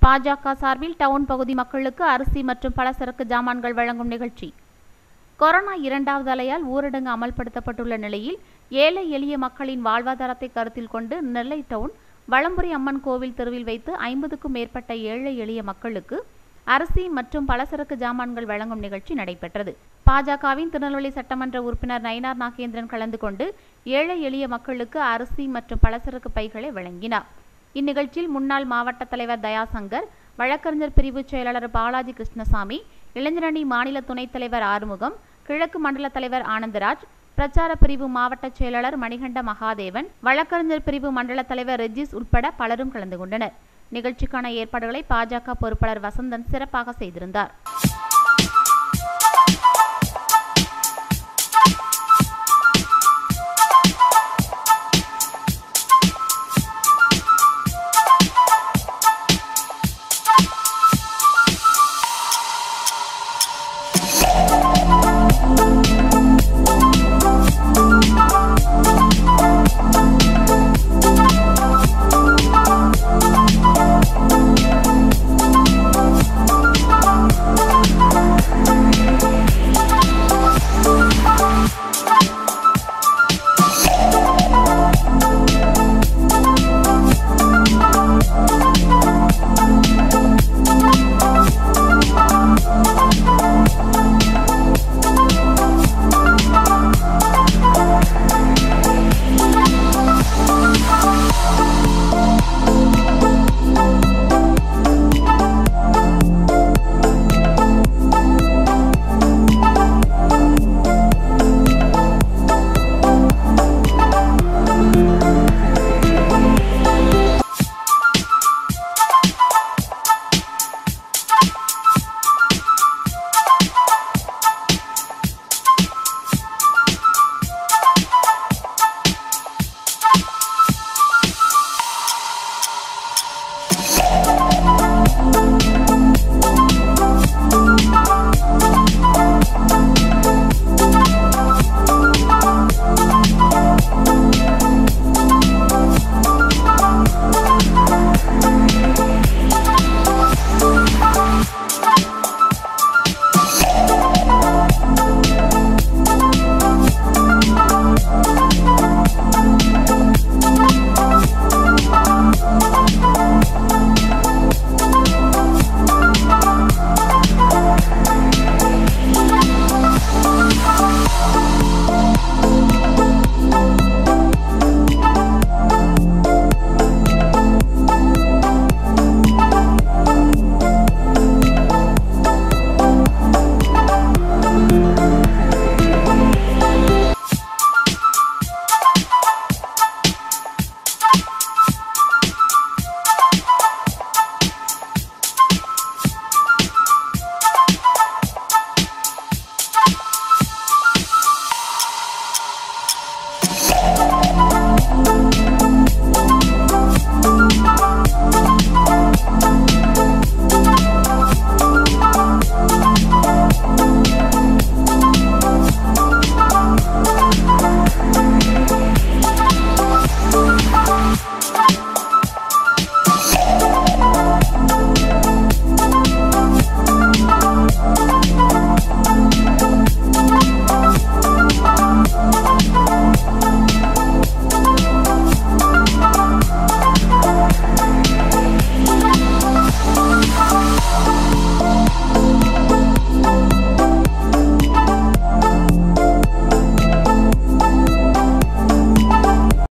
பாஜக சார்பில் டவுன் பகுதி மக்களுக்கு அரிசி மற்றும் பலசரக்கு ஜாமான்கள் வழங்கும் நிகழ்ச்சி கொரோனா இரண்டாவது அலையால் ஊரடங்கு அமல்படுத்தப்பட்டுள்ள நிலையில் ஏழை எளிய மக்களின் வாழ்வாதாரத்தை கருத்தில் கொண்டு நெல்லை டவுன் வளம்புரி அம்மன் கோவில் தெருவில் வைத்து ஐம்பதுக்கும் மேற்பட்ட ஏழை எளிய மக்களுக்கு அரிசி மற்றும் பலசரக்கு ஜாமான்கள் வழங்கும் நிகழ்ச்சி நடைபெற்றது பாஜகவின் திருநெல்வேலி சட்டமன்ற உறுப்பினர் நயினார் நாகேந்திரன் கலந்து கொண்டு ஏழை எளிய மக்களுக்கு அரிசி மற்றும் பலசரக்கு பைகளை வழங்கினார் இந்நிகழ்ச்சியில் முன்னாள் மாவட்ட தலைவர் தயாசங்கர் வழக்கறிஞர் பிரிவு செயலாளர் பாலாஜி கிருஷ்ணசாமி இளைஞரணி மாநில துணைத் தலைவர் ஆறுமுகம் கிழக்கு மண்டல தலைவர் ஆனந்தராஜ் பிரச்சார பிரிவு மாவட்ட செயலாளர் மணிகண்ட மகாதேவன் வழக்கறிஞர் பிரிவு மண்டல தலைவர் ரெஜிஸ் உட்பட பலரும் கலந்து கொண்டனர் நிகழ்ச்சிக்கான ஏற்பாடுகளை பாஜக பொறுப்பாளர் வசந்தன் சிறப்பாக செய்திருந்தார்